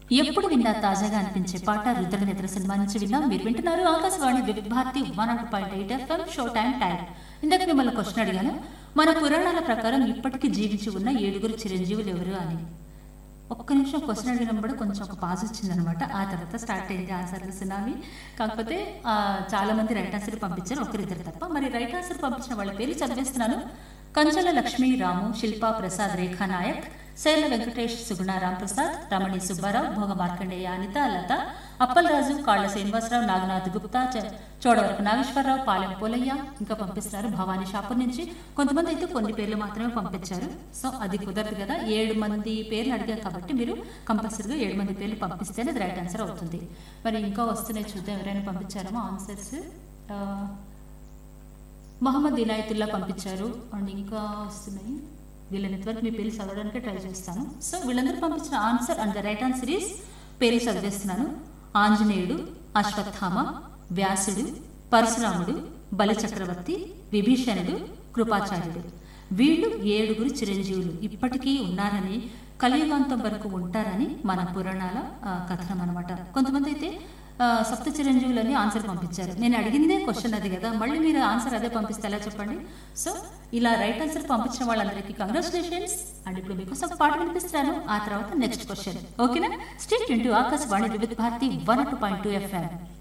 ఎప్పుడు విన్నా తాజాగా అనిపించే పాట రుద్ర నిద్ర సినిమా నుంచి విన్నాం మీరు వింటున్నారు Akashvani Vividh Bharati one nought point eight FM show time time ఇందాక మిమ్మల్ని క్వశ్చన్ అడిగాను మన పురాణాల ప్రకారం ఇప్పటికీ జీవించి ఉన్న ఏడుగురు చిరంజీవులు ఎవరు అని ఒక్క నిమిషం క్వశ్చన్ అడిగినప్పుడు కొంచెం ఒక పాజ్ వచ్చిందనమాట ఆ తర్వాత స్టార్ట్ అయింది ఆన్సర్లు సునామి కాకపోతే ఆ, చాలా మంది రైట్ ఆన్సర్ పంపించారు ఒకరిద్దరు తప్ప మరి రైట్ ఆన్సర్ పంపించిన వాళ్ళ పేర్లు చదివేస్తున్నాను కంచల లక్ష్మీ రాము శిల్పా ప్రసాద్ రేఖా నాయక్ శైల వెంకటేష్ సుగుణ రాంప్రసాద్ రమణి సుబ్బారావు భోగ మార్కండేయ అనిత లత అప్పలరాజు కాళ్ల శ్రీనివాసరావు నాగనాథ్ గుప్తా చ- చోడవరపు నాగేశ్వరరావు పాలెం పోలయ్య ఇంకా పంపిస్తారు భవానీ షాపూర్ నుంచి కొంతమంది అయితే కొన్ని పేర్లు మాత్రమే పంపించారు సో అది కుదరదు కదా ఏడు మంది పేర్లు అడిగారు కాబట్టి మీరు కంపల్సరీగా ఏడు మంది పేర్లు పంపిస్తేనే అది రైట్ ఆన్సర్ అవుతుంది మరి ఇంకా వస్తున్నాయి చూద్దాం ఎవరైనా పంపించారేమో ఆన్సర్స్ మహమ్మద్ ఇనాయతుల్లా పంపించారు అండ్ ఇంకా వస్తున్నాయి వీళ్ళ నెట్వర్క్ మీ పేరు చదవడానికి ట్రై చేస్తాను సో వీళ్ళందరూ పంపించిన answer and the right answer is పేరు చదివేస్తున్నాను ఆంజనేయుడు అశ్వత్థామ వ్యాసుడు పరశురాముడు బలిచక్రవర్తి విభీషణుడు కృపాచార్యుడు వీళ్ళు ఏడుగురు చిరంజీవులు ఇప్పటికీ ఉన్నారని కలియుగాంతం వరకు ఉంటారని మన పురాణాల ఆ, కథనం అనమాట కొంతమంది అయితే ఆ, సప్త చిరంజీవులని ఆన్సర్ పంపించారు నేను అడిగిందే క్వశ్చన్ అది కదా మళ్ళీ మీరు ఆన్సర్ అదే పంపిస్తే ఎలా చెప్పండి సో ఇలా రైట్ ఆన్సర్ పంపించిన వాళ్ళందరికీ కంగ్రాచులేషన్స్ అండ్ ఇప్పుడు మీకోసం ఒక పాట వినిపిస్తాను ఆ తర్వాత నెక్స్ట్ క్వశ్చన్ ఓకేనా stay tuned to Akashvani Vividh Bharati one two point two FM